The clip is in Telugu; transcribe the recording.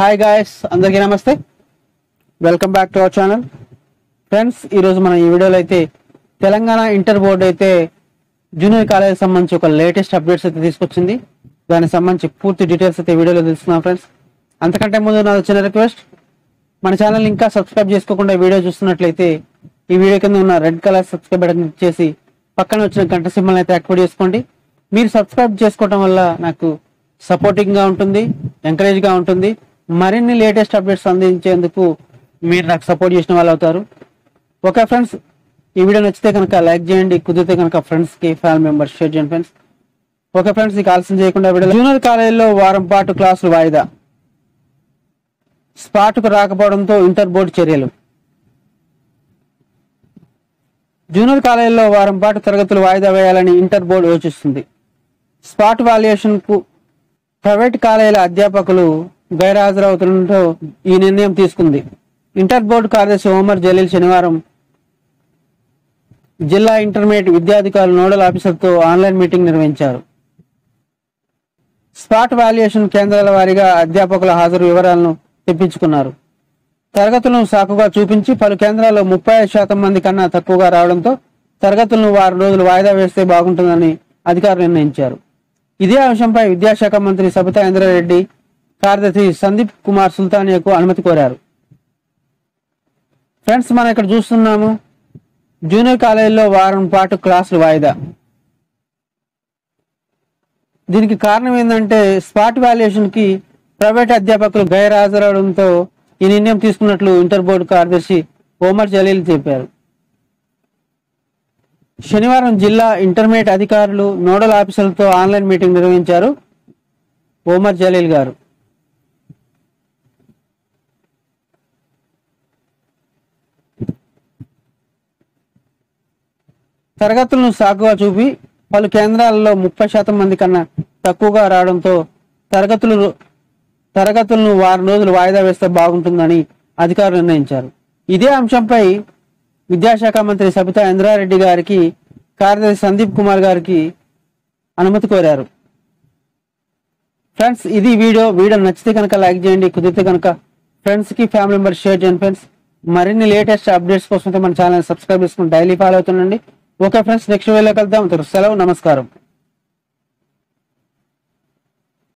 హాయ్ గాయస్ అందరికీ నమస్తే welcome back to our channel friends ఈరోజు మనం ఈ వీడియోలో అయితే తెలంగాణ ఇంటర్ బోర్డు అయితే జూనియర్ కాలేజ్ సంబంధించి ఒక లేటెస్ట్ అప్డేట్స్ అయితే తీసుకొచ్చింది దానికి సంబంధించి పూర్తి డీటెయిల్స్ అయితే ఈ వీడియోలో తెలుసుకున్నాం ఫ్రెండ్స్ అంతకంటే ముందు నా చిన్న రిక్వెస్ట్ మన ఛానల్ ఇంకా సబ్స్క్రైబ్ చేసుకోకుండా ఈ వీడియో చూస్తున్నట్లయితే ఈ వీడియో కింద ఉన్న red colour subscribe button click చేసి పక్కన వచ్చిన గంట సింబల్ అయితే యాక్టివేట్ చేసుకోండి మీరు సబ్స్క్రైబ్ చేసుకోవడం వల్ల నాకు సపోర్టింగ్ గా ఉంటుంది ఎంకరేజ్ గా ఉంటుంది మరిన్ని లేటెస్ట్ అప్డేట్స్ అందించేందుకు మీరు నాకు సపోర్ట్ చేసిన వాళ్ళు అవుతారు ఓకే ఫ్రెండ్స్ ఈ వీడియో నచ్చితే కనుక లైక్ చేయండి కుదిరితే కనుక ఫ్రెండ్స్ కి ఫ్యామిలీ మెంబర్స్ షేర్ చేయండి ఫ్రెండ్స్ ఓకే ఫ్రెండ్స్ ఇక ఆలస్యం చేయకుండా వీడియో జూనియర్ కాలేజీలో వారం పాటు క్లాసులు వాయిదా స్పాట్కు రాకపోవడంతో ఇంటర్ బోర్డు చర్యలు జూనియర్ కాలేజీలో వారం పాటు తరగతులు వాయిదా వేయాలని ఇంటర్ బోర్డు యోచిస్తుంది స్పాట్ వాల్యుయేషన్ కు ప్రైవేట్ కాలేజీల అధ్యాపకులు గైర్హాజరవుతుండటంతో ఈ నిర్ణయం తీసుకుంది ఇంటర్ బోర్డు కార్యదర్శి ఓమర్ జలీల్ శనివారం జిల్లా ఇంటర్మీడియట్ విద్యాధికారులు నోడల్ ఆఫీసర్తో ఆన్లైన్ మీటింగ్ నిర్వహించారు స్పాట్ వాల్యుయేషన్ కేంద్రాల వారీగా అధ్యాపకుల హాజరు వివరాలను తెప్పించుకున్నారు తరగతులను సాకుగా చూపించి పలు కేంద్రాల్లో ముప్పై ఐదు శాతం మంది కన్నా తక్కువగా రావడంతో తరగతులను వారం రోజులు వాయిదా వేస్తే బాగుంటుందని అధికారులు నిర్ణయించారు ఇదే అంశంపై విద్యాశాఖ మంత్రి సబితా ఇంద్రారెడ్డి కార్యదర్శి సందీప్ కుమార్ సుల్తానియాకు అనుమతి కోరారు ఫ్రెండ్స్ మనం ఇక్కడ చూస్తున్నాము జూనియర్ కాలేజీలో వారం పాటు క్లాసులు వాయిదా దీనికి కారణం ఏంటంటే స్పాట్ వాల్యుయేషన్ కి ప్రైవేట్ అధ్యాపకులు గైర్హాజరవడంతో ఈ నిర్ణయం తీసుకున్నట్లు ఇంటర్ బోర్డు కార్యదర్శి ఓమర్ జలీల్ చెప్పారు శనివారం జిల్లా ఇంటర్మీడియట్ అధికారులు నోడల్ ఆఫీసర్లతో ఆన్లైన్ మీటింగ్ నిర్వహించారు ఓమర్ జలీల్ గారు తరగతులను సాకుగా చూపి పలు కేంద్రాలలో ముప్పై శాతం మంది కన్నా తక్కువగా రావడంతో తరగతులు తరగతులను వారం రోజులు వాయిదా వేస్తే బాగుంటుందని అధికారులు నిర్ణయించారు ఇదే అంశంపై విద్యాశాఖ మంత్రి సబితా ఇంద్రారెడ్డి గారికి కార్యదర్శి సందీప్ కుమార్ గారికి అనుమతి కోరారు ఫ్రెండ్స్ ఇది వీడియో వీడియో నచ్చితే కనుక లైక్ చేయండి కుదిరితే కనుక ఫ్రెండ్స్ కి ఫ్యామిలీ మెంబర్స్ షేర్ చేయండి ఫ్రెండ్స్ మరిన్ని లేటెస్ట్ అప్డేట్స్ కోసం అయితే మన ఛానల్ సబ్స్క్రైబ్ చేసుకుని డైలీ ఫాలో అవుతుండండి ఓకే ఫ్రెండ్స్ నెక్స్ట్ వీడియోలో కలుద్దాం సెలవు నమస్కారం